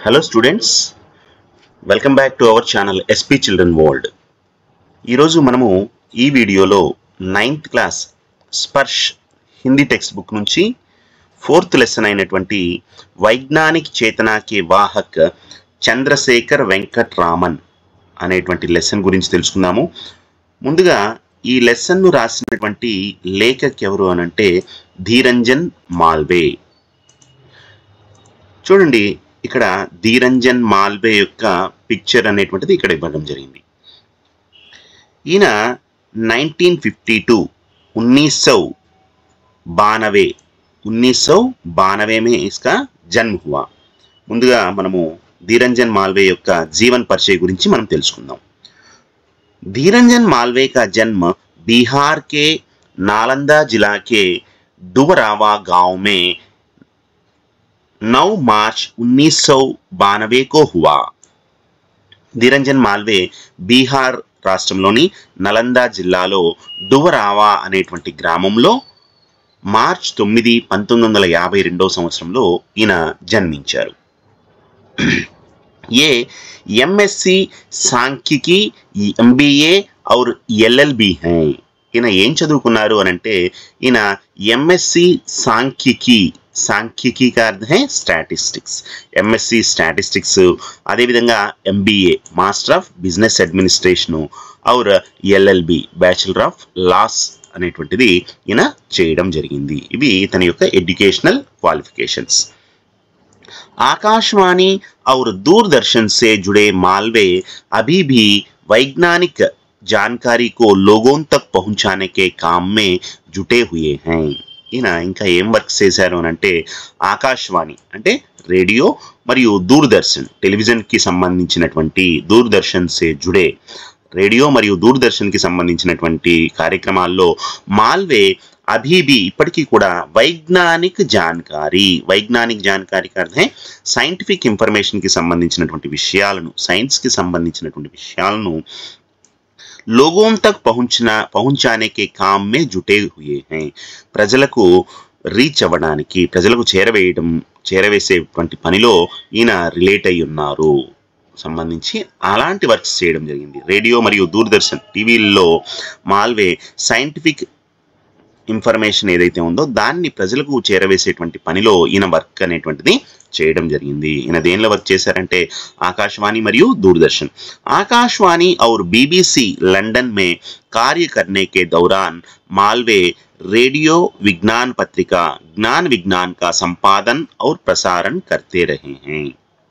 hello students welcome back to our channel SP children world ఈరోజు మనము ఈ వీడియోలో ninth class Sparsh Hindi textbook నుంచి ఫోర్త్ లెసన్ అయినటువంటి వైజ్ఞానిక్ చేతనాకి వాహక్ చంద్రశేఖర్ వెంకట్ రామన్ అనేటువంటి లెసన్ గురించి తెలుసుకుందాము ముందుగా ఈ లెసన్ను రాసినటువంటి లేఖక్ ఎవరు అనంటే ధీరంజన్ మాల్వే చూడండి ఇక్కడ ధీరంజన్ మాల్వే యొక్క పిక్చర్ అనేటువంటిది ఇక్కడ ఇవ్వడం జరిగింది ఈయన నైన్టీన్ ఫిఫ్టీ టూ उन्नीस सौ బానవే उन्नीस सौ బానవే మే ఇస్కా జన్మ హువా ముందుగా మనము ధీరంజన్ మాల్వే యొక్క జీవన్ పరిచయ గురించి మనం తెలుసుకుందాం धीरंजन मालवे का जन्म बिहार के नालंदा जिला के डुबरावा गांव में 9 मार्च उन्नीस को हुआ ధీరంజన్ మాల్వే బీహార్ రాష్ట్రంలోని నలందా జిల్లాలో డువరావా అనేటువంటి గ్రామంలో మార్చ్ తొమ్మిది పంతొమ్మిది వందల యాభై రెండవ సంవత్సరంలో ఈయన జన్మించారు ये ఎంఎస్సి सांख्यिकी ఎంబీఏ और ఎల్ఎల్బి हैं ఈయన ఏం చదువుకున్నారు అని అంటే ఈయన ఎంఎస్సి సాంఖ్యికి సాంఖ్యికి का अर्थ है స్టాటిస్టిక్స్ ఎంఎస్సి స్టాటిస్టిక్స్ అదేవిధంగా MBA master of business administration ఔర్ ఎల్ఎల్బి బ్యాచులర్ ఆఫ్ లాస్ అనేటువంటిది ఈయన చేయడం జరిగింది ఇవి తన యొక్క ఎడ్యుకేషనల్ క్వాలిఫికేషన్స్ आकाशवाणी और दूरदर्शन से जुड़े मालवे अभी भी वैज्ञानिक जानकारी को लोगों तक पहुंचाने के काम में जुटे हुए हैं ఈయన ఇంకా ఏం వర్క్ చేశారు అని అంటే ఆకాశవాణి అంటే రేడియో మరియు దూరదర్శన్ టెలివిజన్కి సంబంధించినటువంటి దూరదర్శన్ సే జుడే రేడియో మరియు దూరదర్శన్కి సంబంధించినటువంటి కార్యక్రమాల్లో మాల్వే అభీ भी ఇప్పటికీ కూడా వైజ్ఞానిక్ జాన్కారీ వైజ్ఞానిక్ జాన్కారీ అర్థం సైంటిఫిక్ ఇన్ఫర్మేషన్కి సంబంధించినటువంటి విషయాలను సైన్స్కి సంబంధించినటువంటి విషయాలను లోగోं तक पहुंचना पहुंचाने के काम में जुटे हुए हैं ప్రజలకు రీచ్ అవ్వడానికి ప్రజలకు చేరవేయడం చేరవేసేటువంటి పనిలో ఈయన రిలేట్ అయి ఉన్నారు సంబంధించి అలాంటి వర్క్స్ చేయడం జరిగింది రేడియో మరియు దూరదర్శన్ టీవీల్లో మాల్వే సైంటిఫిక్ ఇన్ఫర్మేషన్ ఏదైతే ఉందో దాన్ని ప్రజలకు చేరవేసేటువంటి పనిలో ఈయన వర్క్ అనేటువంటిది చేయడం జరిగింది ఈయన దేనిలో వర్క్ చేశారంటే ఆకాశవాణి మరియు దూరదర్శన్ आकाशवाणी और बीबीसी लंदन में कार्य करने के दौरान मालवे रेडियो विज्ञान पत्रिका ज्ञान विज्ञान का संपादन और प्रसारण करते रहे हैं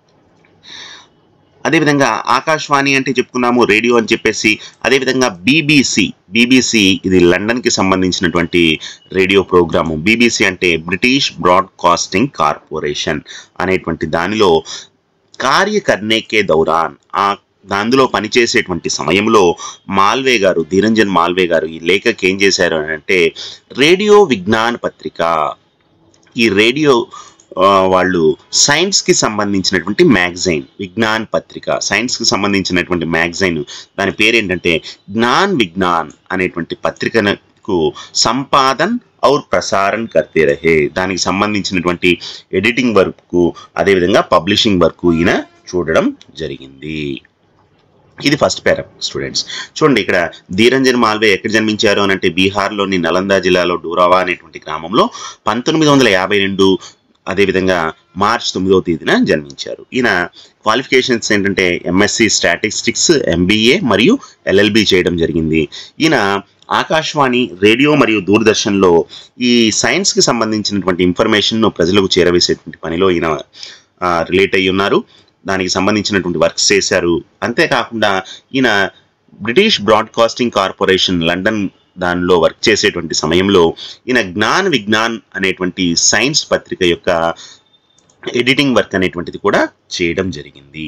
అదేవిధంగా ఆకాశవాణి అంటే చెప్పుకున్నాము రేడియో అని చెప్పేసి అదేవిధంగా బీబీసీ బీబీసీ ఇది లండన్కి సంబంధించినటువంటి రేడియో ప్రోగ్రాము బీబీసీ అంటే బ్రిటిష్ బ్రాడ్కాస్టింగ్ కార్పొరేషన్ అనేటువంటి దానిలో కార్య కర్నేకే దౌరాన్ ఆ అందులో పనిచేసేటువంటి సమయంలో మాల్వే గారు ధీరంజన్ మాల్వే గారు ఈ లేఖకి ఏం చేశారు అని అంటే రేడియో విజ్ఞాన్ పత్రిక ఈ రేడియో ఆ, వాళ్ళు సైన్స్కి సంబంధించినటువంటి మ్యాగజైన్ విజ్ఞాన్ పత్రిక సైన్స్కి సంబంధించినటువంటి మ్యాగజైన్ దాని పేరు ఏంటంటే జ్ఞాన్ విజ్ఞాన్ అనేటువంటి పత్రికకు సంపాదన్ ఔర్ ప్రసారణ కర్తే రహే దానికి సంబంధించినటువంటి ఎడిటింగ్ వర్క్ అదేవిధంగా పబ్లిషింగ్ వర్క్ ఈయన చూడడం జరిగింది ఇది ఫస్ట్ పేరా స్టూడెంట్స్ చూడండి ఇక్కడ ధీరంజన్ మాల్వే ఎక్కడ జన్మించారు అని అంటే బీహార్లోని నలందా జిల్లాలో డూరావా అనేటువంటి గ్రామంలో పంతొమ్మిది వందల యాభై రెండు అదేవిధంగా మార్చ్ తొమ్మిదవ తేదీన జన్మించారు ఈయన క్వాలిఫికేషన్స్ ఏంటంటే ఎంఎస్సి స్టాటిస్టిక్స్ ఎంబీఏ మరియు ఎల్ఎల్బి చేయడం జరిగింది ఈయన ఆకాశవాణి రేడియో మరియు దూరదర్శన్లో ఈ సైన్స్కి సంబంధించినటువంటి ఇన్ఫర్మేషన్ను ప్రజలకు చేరవేసేటువంటి పనిలో ఈయన రిలేట్ అయ్యి ఉన్నారు దానికి సంబంధించినటువంటి వర్క్స్ చేశారు అంతేకాకుండా ఈయన బ్రిటిష్ బ్రాడ్కాస్టింగ్ కార్పొరేషన్ లండన్ దానిలో వర్క్ చేసేటువంటి సమయంలో ఈయన జ్ఞాన్ విజ్ఞాన్ అనేటువంటి సైన్స్ పత్రిక యొక్క ఎడిటింగ్ వర్క్ అనేటువంటిది కూడా చేయడం జరిగింది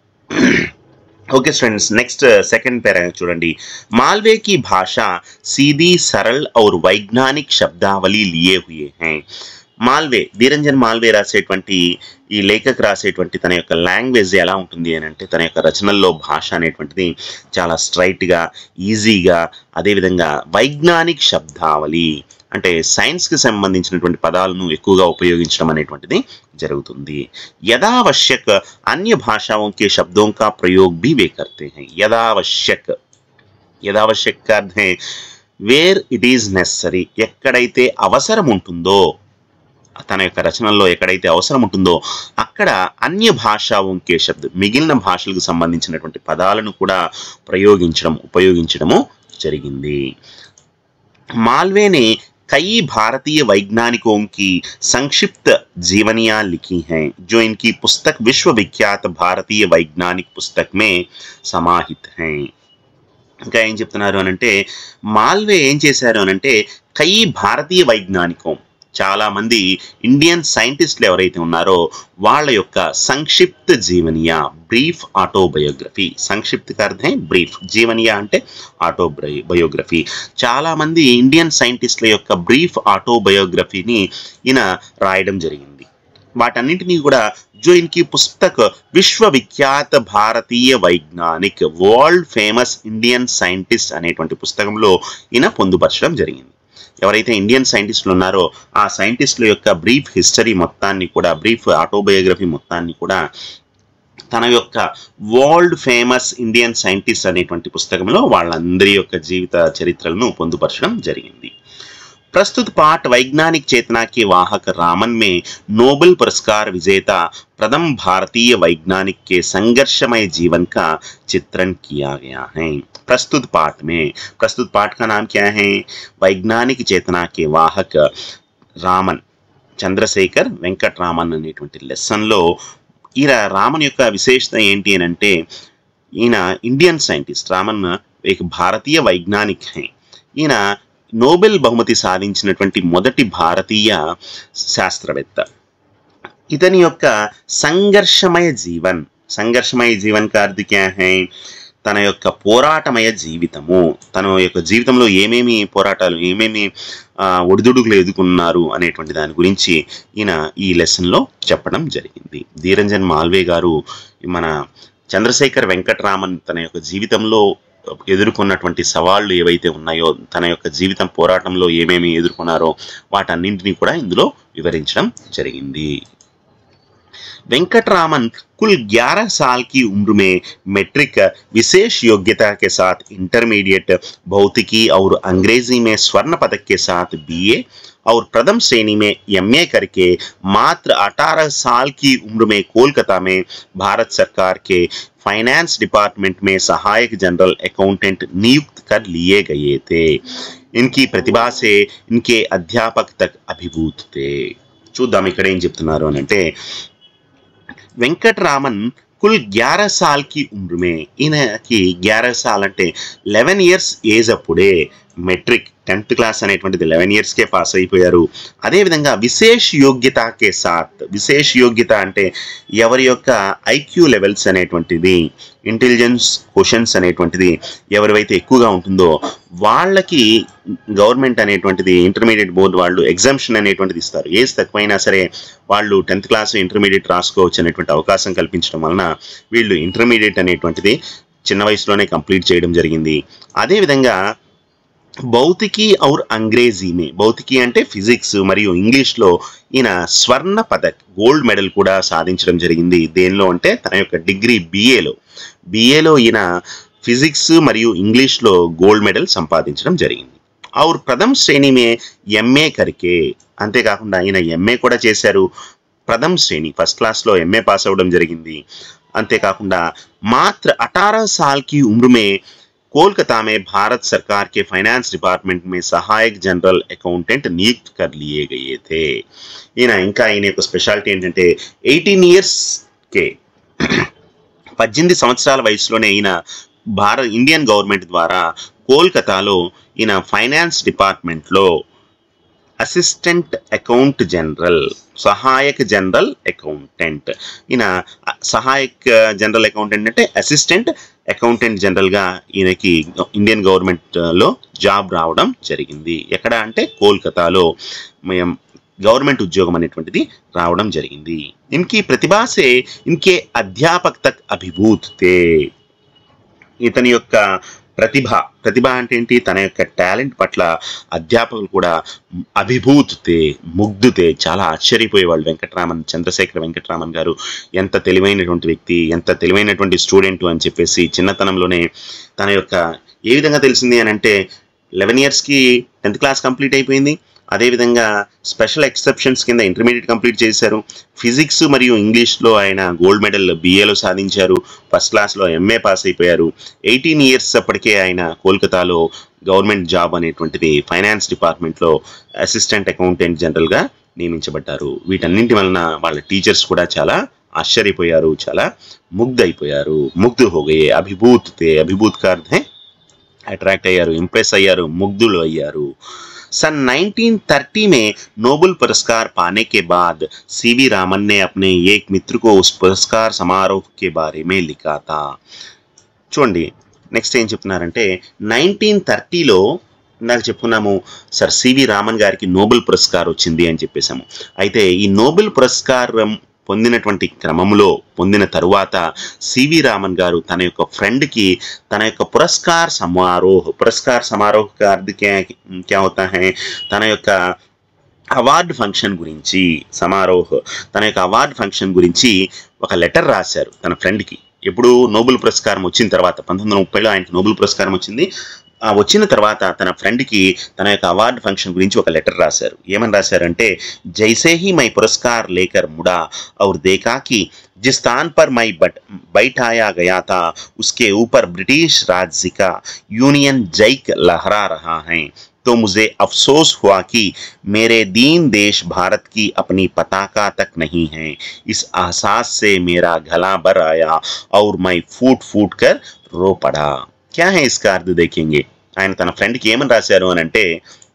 okay students next second para చూడండి मालवे की भाषा सीधी सरल और वैज्ञानिक शब्दावली लिए हुए हैं మాల్వే ధీరంజన్ మాల్వే రాసేటువంటి ఈ లేఖకు రాసేటువంటి తన యొక్క లాంగ్వేజ్ ఎలా ఉంటుంది అని అంటే తన యొక్క రచనల్లో భాష అనేటువంటిది చాలా స్ట్రైట్గా ఈజీగా అదేవిధంగా వైజ్ఞానిక్ శబ్దావళి అంటే సైన్స్కి సంబంధించినటువంటి పదాలను ఎక్కువగా ఉపయోగించడం అనేటువంటిది జరుగుతుంది యథావశ్యక్ అన్య భాషాओं के शब्दों का प्रयोग भी वे करते हैं యథావశ్యక్ యథావశ్యక్ का अर्थ है వేర్ ఇట్ ఈజ్ నెసరీ ఎక్కడైతే అవసరం ఉంటుందో తన యొక్క రచనల్లో ఎక్కడైతే అవసరం ఉంటుందో అక్కడ అన్య భాషా ఉంకే శబ్దం మిగిలిన భాషలకు సంబంధించినటువంటి పదాలను కూడా ప్రయోగించడం ఉపయోగించడము జరిగింది मालवे ने कई भारतीय वैज्ञानिकों की संक्षिप्त जीवनियां लिखी हैं जो इनकी पुस्तक विश्वविख्यात भारतीय वैज्ञानिक पुस्तक में समाहित हैं ఇంకా ఏం చెప్తున్నారు అని అంటే మాల్వే ఏం చేశారు అని అంటే కై భారతీయ వైజ్ఞానికం చాలా మంది ఇండియన్ సైంటిస్టులు ఎవరైతే ఉన్నారో వాళ్ళ యొక్క సంక్షిప్త జీవనియా బ్రీఫ్ ఆటోబయోగ్రఫీ సంక్షిప్త అర్థం బ్రీఫ్ జీవనియా అంటే ఆటో బయోగ్రఫీ చాలా మంది ఇండియన్ సైంటిస్టుల యొక్క బ్రీఫ్ ఆటోబయోగ్రఫీని ఈయన రాయడం జరిగింది వాటన్నింటినీ కూడా जो इनकी पुस्तक విశ్వవిఖ్యాత భారతీయ వైజ్ఞానిక్ వరల్డ్ ఫేమస్ ఇండియన్ సైంటిస్ట్ అనేటువంటి పుస్తకంలో ఈయన పొందుపరచడం జరిగింది ఎవరైతే ఇండియన్ సైంటిస్టులు ఉన్నారో ఆ సైంటిస్టుల యొక్క బ్రీఫ్ హిస్టరీ మొత్తాన్ని కూడా బ్రీఫ్ ఆటోబయోగ్రఫీ మొత్తాన్ని కూడా తన యొక్క వరల్డ్ ఫేమస్ ఇండియన్ సైంటిస్ట్ అనేటువంటి పుస్తకంలో వాళ్ళందరి యొక్క జీవిత చరిత్రలను పొందుపరచడం జరిగింది प्रस्तुत पाठ वैज्ञानिक चेतना के वाहक रामन में नोबेल पुरस्कार विजेता प्रथम भारतीय वैज्ञानिक के संघर्षमय जीवन का चित्रण किया गया है प्रस्तुत पाठ में प्रस्तुत पाठ का नाम क्या है वैज्ञानिक चेतना के वाहक రామన్ చంద్రశేఖర్ వెంకట్రామన్ అనేటువంటి లెసన్లో ఈయన రామన్ యొక్క విశేషత ఏంటి అని అంటే ఈయన ఇండియన్ సైంటిస్ట్ రామన్ ఒక భారతీయ వైజ్ఞానిక్ హై ఈయన నోబెల్ బహుమతి సాధించినటువంటి మొదటి భారతీయ శాస్త్రవేత్త ఇతని యొక్క సంఘర్షమయ జీవన్ సంఘర్షమయ జీవన్ का अर्थ क्या है తన యొక్క పోరాటమయ జీవితము తన యొక్క జీవితంలో ఏమేమి పోరాటాలు ఏమేమి ఆ, ఒడిదుడుకులు ఎదుర్కొన్నారు అనేటువంటి దాని గురించి ఈయన ఈ లెసన్లో చెప్పడం జరిగింది ధీరంజన్ మాల్వే గారు మన చంద్రశేఖర్ వెంకటరామన్ తన యొక్క జీవితంలో ఎదుర్కొన్నటువంటి సవాళ్లు ఏవైతే ఉన్నాయో తన యొక్క జీవితం పోరాటంలో ఏమేమి ఎదుర్కొన్నారో వాటన్నింటినీ కూడా ఇందులో వివరించడం జరిగింది वेंकटरामन कुल 11 साल की उम्र में मैट्रिक विशेष योग्यता के साथ इंटरमीडिएट भौतिकी और अंग्रेजी में स्वर्ण पदक के साथ बीए और प्रथम श्रेणी में एमए करके मात्र 18 साल की उम्र में कोलकाता में भारत सरकार के फाइनेंस डिपार्टमेंट में सहायक जनरल अकाउंटेंट नियुक्त कर लिए गए थे इनकी प्रतिभा से इनके अध्यापक तक अभिभूत थे చూద్దాం ఇక్కడ ఏం చెప్తున్నారు అని అంటే వెంకట్రామన్ కుల్ గ్యారह साल की उम्र में ఈయనకి గ్యారह साल అంటే లెవెన్ ఇయర్స్ ఏజ్ అప్పుడే మెట్రిక్ టెన్త్ క్లాస్ అనేటువంటిది లెవెన్ ఇయర్స్కే పాస్ అయిపోయారు అదేవిధంగా విశేష్ యోగ్యతకే సాత్ విశేష్ యోగ్యత అంటే ఎవరి యొక్క ఐక్యూ లెవెల్స్ అనేటువంటిది ఇంటెలిజెన్స్ క్వశ్చన్స్ అనేటువంటిది ఎవరివైతే ఎక్కువగా ఉంటుందో వాళ్ళకి గవర్నమెంట్ అనేటువంటిది ఇంటర్మీడియట్ బోర్డు వాళ్ళు ఎగ్జామ్షన్ అనేటువంటిది ఇస్తారు ఏజ్ తక్కువైనా సరే వాళ్ళు టెన్త్ క్లాస్ ఇంటర్మీడియట్ రాసుకోవచ్చు అనేటువంటి అవకాశం కల్పించడం వలన వీళ్ళు ఇంటర్మీడియట్ అనేటువంటిది చిన్న వయసులోనే కంప్లీట్ చేయడం జరిగింది అదేవిధంగా భౌతికి ఔర్ అంగ్రేజీ మే భౌతికి అంటే ఫిజిక్స్ మరియు ఇంగ్లీష్లో ఈయన స్వర్ణ పదక్ గోల్డ్ మెడల్ కూడా సాధించడం జరిగింది దేనిలో అంటే తన యొక్క డిగ్రీ బిఏలో బిఏలో ఈయన ఫిజిక్స్ మరియు ఇంగ్లీష్లో గోల్డ్ మెడల్ సంపాదించడం జరిగింది ఔర్ ప్రథమ శ్రేణి మే ఎంఏ కరికే అంతేకాకుండా ఆయన ఎంఏ కూడా చేశారు ప్రథమ శ్రేణి ఫస్ట్ క్లాస్లో ఎంఏ పాస్ అవ్వడం జరిగింది అంతేకాకుండా మాత్ర అठारह साल की उम्र में कोलकाता में भारत सरकार के फाइनेंस डिपार्टमेंट में सहायक जनरल अकाउंटेंट नियुक्त कर लिए गए थे ఈయన ఇంకా ఈయన యొక్క స్పెషాలిటీ ఏంటంటే ఎయిటీన్ ఇయర్స్కే పద్దెనిమిది సంవత్సరాల వయసులోనే ఈయన భారత ఇండియన్ గవర్నమెంట్ ద్వారా కోల్కతాలో ఈయన ఫైనాన్స్ డిపార్ట్మెంట్లో అసిస్టెంట్ అకౌంట్ జనరల్ సహాయక జనరల్ అకౌంటెంట్ ఈయన సహాయక జనరల్ అకౌంటెంట్ అంటే అసిస్టెంట్ అకౌంటెంట్ జనరల్గా ఈయనకి ఇండియన్ గవర్నమెంట్లో జాబ్ రావడం జరిగింది ఎక్కడ అంటే కోల్కతాలో మేము గవర్నమెంట్ ఉద్యోగం అనేటువంటిది రావడం జరిగింది ఇన్కి ప్రతిభాసే ఇన్కే అధ్యాపక్ తక్ అభిభూత్ తే ఇతని యొక్క ప్రతిభ ప్రతిభ అంటే ఏంటి తన యొక్క టాలెంట్ పట్ల అధ్యాపకులు కూడా అభిభూతితే ముగ్ధుతే చాలా ఆశ్చర్యపోయేవాళ్ళు వెంకటరామన్ చంద్రశేఖర వెంకటరామన్ గారు ఎంత తెలివైనటువంటి వ్యక్తి ఎంత తెలివైనటువంటి స్టూడెంట్ అని చెప్పేసి చిన్నతనంలోనే తన యొక్క ఏ విధంగా తెలిసింది అని అంటే లెవెన్ ఇయర్స్కి టెన్త్ క్లాస్ కంప్లీట్ అయిపోయింది అదేవిధంగా స్పెషల్ ఎక్సెప్షన్స్ కింద ఇంటర్మీడియట్ కంప్లీట్ చేశారు ఫిజిక్స్ మరియు ఇంగ్లీష్లో ఆయన గోల్డ్ మెడల్ బీఏలో సాధించారు ఫస్ట్ క్లాస్లో ఎంఏ పాస్ అయిపోయారు ఎయిటీన్ ఇయర్స్ అప్పటికే ఆయన కోల్కతాలో గవర్నమెంట్ జాబ్ అనేటువంటిది ఫైనాన్స్ డిపార్ట్మెంట్లో అసిస్టెంట్ అకౌంటెంట్ జనరల్గా నియమించబడ్డారు వీటన్నింటి వలన వాళ్ళ టీచర్స్ కూడా చాలా ఆశ్చర్యపోయారు చాలా ముగ్ధ అయిపోయారు ముగ్ధు హోగయే అభిభూత్ తే అభిభూత్ का अर्थ है अट्रैक्ट అయ్యారు ఇంప్రెస్ అయ్యారు ముగ్ధులు అయ్యారు सन 1930 में नोबेल पुरस्कार पाने के बाद सीवी रामन ने अपने एक मित्र को उस पुरस्कार समारोह के बारे में लिखा था చూడండి నెక్స్ట్ ఏం చెప్తున్నారంటే నైన్టీన్ థర్టీలో ఇందాక చెప్పుకున్నాము సార్ సివి రామన్ గారికి నోబెల్ పురస్కారం వచ్చింది అని చెప్పేశాము అయితే ఈ నోబెల్ పురస్కారం పొందినటువంటి క్రమంలో పొందిన తరువాత సివి రామన్ గారు తన యొక్క ఫ్రెండ్కి తన యొక్క పురస్కార్ సమారోహ్ పురస్కార్ సమారోహ్ का अर्थ क्या क्या होता है తన యొక్క అవార్డు ఫంక్షన్ గురించి సమారోహ్ తన యొక్క అవార్డు ఫంక్షన్ గురించి ఒక లెటర్ రాశారు తన ఫ్రెండ్కి ఎప్పుడు నోబెల్ పురస్కారం వచ్చిన తర్వాత పంతొమ్మిది వందల ముప్పైలో ఆయనకి నోబెల్ పురస్కారం వచ్చింది ఆ వచ్చిన తర్వాత తన ఫ్రెండ్కి తన యొక్క అవార్డు ఫంక్షన్ గురించి ఒక లెటర్ రాశారు ఏమని రాశారంటే జైసే హీ మై పురస్కార్ లేకర్ ముడా और देखा कि जिस स्थान पर मैं बट बैठाया गया था उसके ऊपर ब्रिटिश राज्य का यूनियन जैक लहरा रहा है तो मुझे अफसोस हुआ कि मेरे दीन देश भारत की अपनी पताका तक नहीं है इस एहसास से मेरा गला भर आया और मैं फूट फूट कर रो पड़ा क्या है इसका अर्थ देखेंगे ఆయన తన ఫ్రెండ్కి ఏమని రాశారు అని అంటే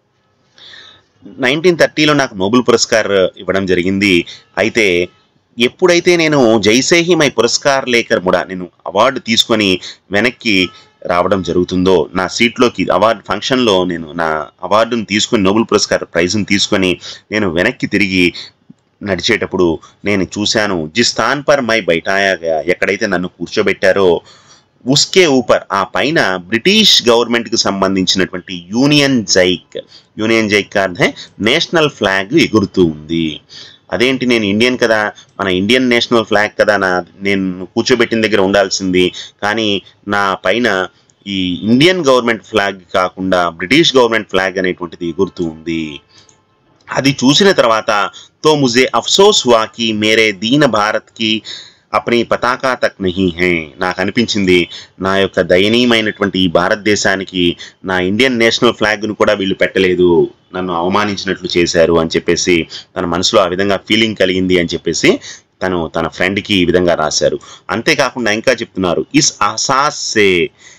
నైన్టీన్ థర్టీలో నాకు నోబెల్ పురస్కార్ ఇవ్వడం జరిగింది అయితే ఎప్పుడైతే నేను జైసేహి మై పురస్కార్ లేకర్ కూడా నేను అవార్డు తీసుకొని వెనక్కి రావడం జరుగుతుందో నా సీట్లోకి అవార్డు ఫంక్షన్లో నేను నా అవార్డును తీసుకొని నోబెల్ పురస్కార్ ప్రైజ్ని తీసుకొని నేను వెనక్కి తిరిగి నడిచేటప్పుడు నేను చూశాను జిస్ స్థాన్ పర్ మై బైఠాయా గయా ఎక్కడైతే నన్ను కూర్చోబెట్టారో ఉస్కే ఊపర్ ఆ పైన బ్రిటిష్ గవర్నమెంట్కి సంబంధించినటువంటి యూనియన్ జైక్ యూనియన్ జైక్ కాదు నేషనల్ ఫ్లాగ్ ఎగురుతూ ఉంది అదేంటి నేను ఇండియన్ కదా మన ఇండియన్ నేషనల్ ఫ్లాగ్ కదా నా నేను కూర్చోబెట్టిన దగ్గర ఉండాల్సింది కానీ నా పైన ఈ ఇండియన్ గవర్నమెంట్ ఫ్లాగ్ కాకుండా బ్రిటిష్ గవర్నమెంట్ ఫ్లాగ్ అనేటువంటిది ఎగురుతూ ఉంది అది చూసిన తర్వాత తో ముజే అఫ్సోస్ హువా కి మేరే దీన భారత్కి అప్ని పతాకా తక్ నహీ హే నాకు అనిపించింది నా యొక్క దయనీయమైనటువంటి ఈ భారతదేశానికి నా ఇండియన్ నేషనల్ ఫ్లాగ్ను కూడా వీళ్ళు పెట్టలేదు నన్ను అవమానించినట్లు చేశారు అని చెప్పేసి తన మనసులో ఆ విధంగా ఫీలింగ్ కలిగింది అని చెప్పేసి తను తన ఫ్రెండ్కి ఈ విధంగా రాశారు అంతేకాకుండా ఇంకా చెప్తున్నారు ఇస్ ఆసాస్ సే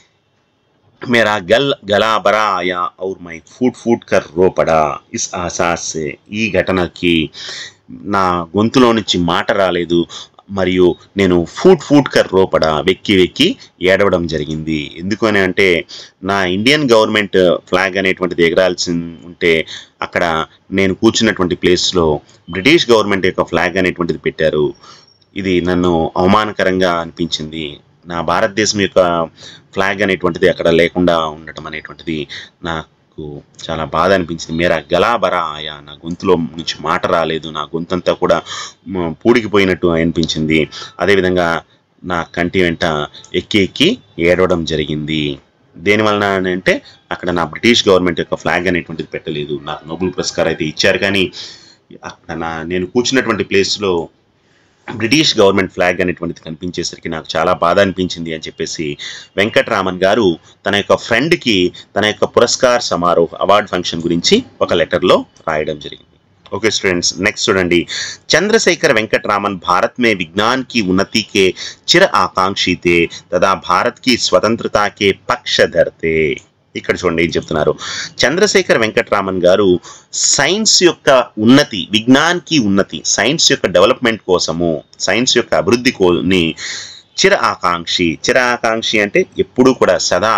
मेरा गल गला बरा आया और मैं फूट फूट कर रो पड़ा इस ఆసాస్ సే ఈ ఘటనకి నా గొంతులో నుంచి మాట రాలేదు మరియు నేను ఫూట్ ఫూట్ కర్ రోపడా వెక్కి వెక్కి ఏడవడం జరిగింది ఎందుకు అని అంటే నా ఇండియన్ గవర్నమెంట్ ఫ్లాగ్ అనేటువంటిది ఎగరాల్సి ఉంటే అక్కడ నేను కూర్చున్నటువంటి ప్లేస్లో బ్రిటిష్ గవర్నమెంట్ యొక్క ఫ్లాగ్ అనేటువంటిది పెట్టారు ఇది నన్ను అవమానకరంగా అనిపించింది నా భారతదేశం యొక్క ఫ్లాగ్ అనేటువంటిది అక్కడ లేకుండా ఉండటం అనేటువంటిది నాకు చాలా బాధ అనిపించింది మేరా గలాబరా ఆయా నా గొంతులో నుంచి మాట రాలేదు నా గొంతంతా కూడా మ, పూడికిపోయినట్టు అనిపించింది అదేవిధంగా నా కంటి వెంట ఎక్కి ఎక్కి ఏడవడం జరిగింది దేనివలన అని అంటే అక్కడ నా బ్రిటిష్ గవర్నమెంట్ యొక్క ఫ్లాగ్ అనేటువంటిది పెట్టలేదు నాకు నోబెల్ పురస్కారం అయితే ఇచ్చారు కానీ అక్కడ నా నేను కూర్చున్నటువంటి ప్లేస్లో బ్రిటిష్ గవర్నమెంట్ ఫ్లాగ్ అనేటువంటిది కనిపించేసరికి నాకు చాలా బాధ అనిపించింది అని చెప్పేసి వెంకటరామన్ గారు తన యొక్క ఫ్రెండ్కి తన యొక్క పురస్కార్ సమారోహ్ అవార్డ్ ఫంక్షన్ గురించి ఒక లెటర్లో రాయడం జరిగింది ओके स्टूडेंट्स नेक्स्ट చూడండి चंद्रशेखर वेंकटरामन भारत में विज्ञान की उन्नति के चिर आकांक्षी थे तथा भारत की स्वतंत्रता के पक्षधर थे ఇక్కడ చూడండి ఏం చెప్తున్నారు చంద్రశేఖర్ వెంకటరామన్ గారు సైన్స్ యొక్క ఉన్నతి విజ్ఞాన్కి ఉన్నతి సైన్స్ యొక్క డెవలప్మెంట్ కోసము సైన్స్ యొక్క అభివృద్ధి కోని చిర ఆకాంక్షి చిర ఆకాంక్షి అంటే ఎప్పుడూ కూడా సదా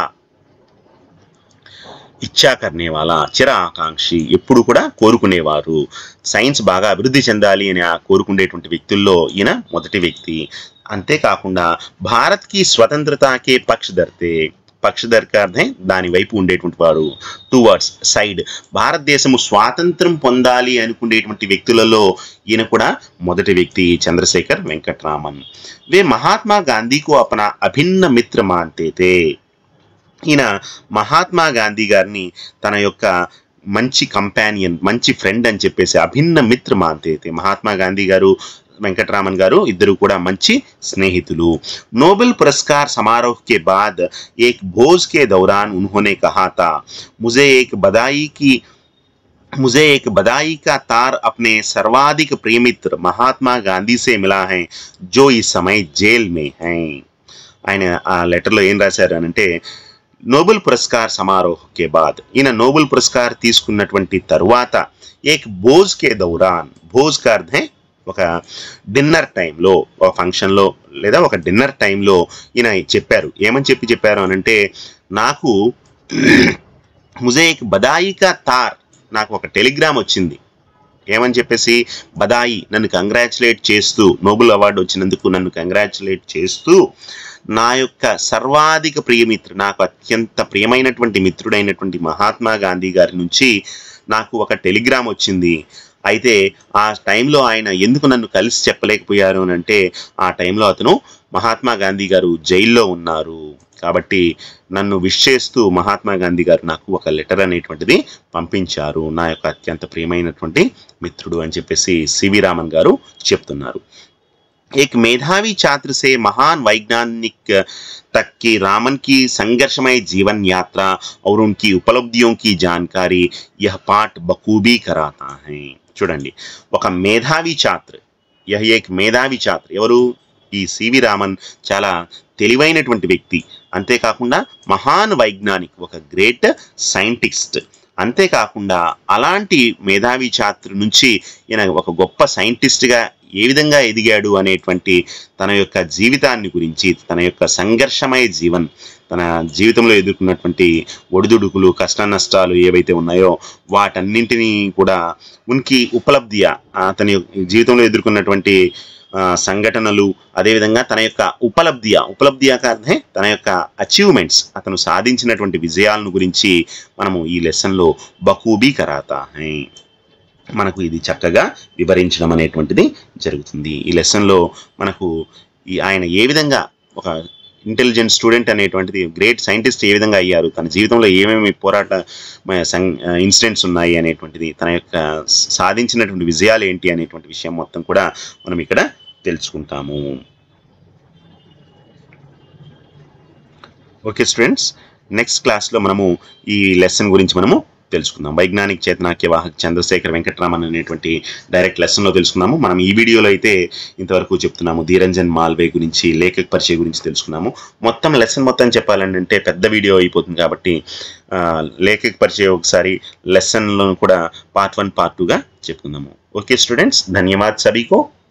ఇచ్చా కర్నేవాలా చిర ఆకాంక్షి ఎప్పుడు కూడా కోరుకునేవారు సైన్స్ బాగా అభివృద్ధి చెందాలి అని ఆ కోరుకునేటువంటి వ్యక్తుల్లో ఈయన మొదటి వ్యక్తి అంతేకాకుండా భారత్కి స్వతంత్రతాకే పక్ష ధర్తే పక్షధర్ का अर्थ है దాని వైపు ఉండేటువంటి వారు టువర్డ్స్ సైడ్ భారతదేశము స్వాతంత్రం పొందాలి అనుకునేటువంటి వ్యక్తులలో ఈయన కూడా మొదటి వ్యక్తి చంద్రశేఖర్ వెంకట్రామన్ వే మహాత్మా గాంధీ को अपना అభిన్న మిత్ర మాన్తే थे ఈయన మహాత్మా గాంధీ గారిని తన యొక్క మంచి కంపానియన్ మంచి ఫ్రెండ్ అని చెప్పేసి అభిన్న మిత్ర మాన్తే थे మహాత్మా గాంధీ గారు వెంకటరామన్ గారు ఇద్దరు కూడా మంచి స్నేహితులు నోబెల్ పురస్कार समारोह के बाद एक भोज के दौरान उन्होंने कहा था मुझे एक बधाई की मुझे एक बधाई का तार अपने सर्वाधिक प्रिय मित्र महात्मा गांधी से मिला है जो इस समय जेल में हैं ఆయన ఆ లెటర్లో ఏం రాశారు అని అంటే నోబెల్ పురస్కార్ సమారోహ్ కే బాద్ ఈయన నోబెల్ పురస్కార్ తీసుకున్నటువంటి తరువాత ఏక్ భోజ్ కే దౌరాన్ భోజ్ కా అర్థం హై ఒక డిన్నర్ టైంలో ఒక ఫంక్షన్లో లేదా ఒక డిన్నర్ టైంలో ఈయన చెప్పారు ఏమని చెప్పి చెప్పారు అని అంటే నాకు ముజే ఏక్ బదాయి కా తార్ నాకు ఒక టెలిగ్రామ్ వచ్చింది ఏమని చెప్పేసి బదాయి నన్ను కంగ్రాచులేట్ చేస్తూ నోబెల్ అవార్డు వచ్చినందుకు నన్ను కంగ్రాచులేట్ చేస్తూ నా యొక్క సర్వాధిక ప్రియమిత్రు నాకు అత్యంత ప్రియమైనటువంటి మిత్రుడైనటువంటి మహాత్మా గాంధీ గారి నుంచి నాకు ఒక టెలిగ్రామ్ వచ్చింది అయితే ఆ టైంలో ఆయన ఎందుకు నన్ను కలిసి చెప్పలేకపోయారు అని అంటే ఆ టైంలో అతను మహాత్మా గాంధీ గారు జైల్లో ఉన్నారు కాబట్టి నన్ను విష్ చేస్తూ మహాత్మా గాంధీ గారు నాకు ఒక లెటర్ అనేటువంటిది పంపించారు నా యొక్క అత్యంత ప్రియమైనటువంటి మిత్రుడు అని చెప్పేసి సివి రామన్ గారు చెప్తున్నారు एक मेधावी छात्र से महान वैज्ञानिक तक की रामन की संघर्षमय जीवन यात्रा और उनकी उपलब्धियों की जानकारी यह पाठ बखूबी कराता है చూడండి ఒక మేధావి ఛాత్ర యహ్ ఏక్ మేధావి ఛాత్ర ఎవరు ఈ సివి రామన్ చాలా తెలివైనటువంటి వ్యక్తి అంతేకాకుండా మహాన్ వైజ్ఞానిక్ ఒక గ్రేట్ సైంటిస్ట్ అంతేకాకుండా అలాంటి మేధావి ఛాత్ర నుంచి ఈయన ఒక గొప్ప సైంటిస్ట్గా ఏ విధంగా ఎదిగాడు అనేటువంటి తన యొక్క జీవితాన్ని గురించి తన యొక్క సంఘర్షమయ జీవన్ తన జీవితంలో ఎదుర్కొన్నటువంటి ఒడిదుడుకులు కష్ట నష్టాలు ఏవైతే ఉన్నాయో వాటన్నింటినీ కూడా ఉనికి ఉపలబ్ధియ అతని జీవితంలో ఎదుర్కొన్నటువంటి ఆ, సంఘటనలు అదేవిధంగా తన యొక్క ఉపలబ్ధియ ఉపలబ్ధియ అర్థమే తన యొక్క అచీవ్మెంట్స్ అతను సాధించినటువంటి విజయాలను గురించి మనము ఈ లెసన్లో బఖూబీ కరాతా హై మనకు ఇది చక్కగా వివరించడం అనేటువంటిది జరుగుతుంది ఈ లెసన్లో మనకు ఈ ఆయన ఏ విధంగా ఒక ఇంటెలిజెంట్ స్టూడెంట్ అనేటువంటిది గ్రేట్ సైంటిస్ట్ ఏ విధంగా అయ్యారు తన జీవితంలో ఏమేమి పోరాట ఇన్సిడెంట్స్ ఉన్నాయి అనేటువంటిది తన యొక్క సాధించినటువంటి విజయాలు ఏంటి అనేటువంటి విషయం మొత్తం కూడా మనం ఇక్కడ తెలుసుకుంటాము ఓకే స్టూడెంట్స్ నెక్స్ట్ క్లాస్లో మనము ఈ లెసన్ గురించి మనము తెలుసుకుందాం వైజ్ఞానిక చేతనాక్య వాహక్ చంద్రశేఖర్ వెంకటరామన్ అనేటువంటి డైరెక్ట్ లెసన్లో తెలుసుకున్నాము మనం ఈ వీడియోలో అయితే ఇంతవరకు చెప్తున్నాము ధీరంజన్ మాల్వే గురించి లేఖక పరిచయ గురించి తెలుసుకున్నాము మొత్తం లెసన్ మొత్తం చెప్పాలంటే పెద్ద వీడియో అయిపోతుంది కాబట్టి ఆ, లేఖక పరిచయం ఒకసారి లెసన్లో కూడా పార్ట్ వన్ పార్ట్ టూగా చెప్పుకుందాము ఓకే స్టూడెంట్స్ ధన్యవాద్ సభీకో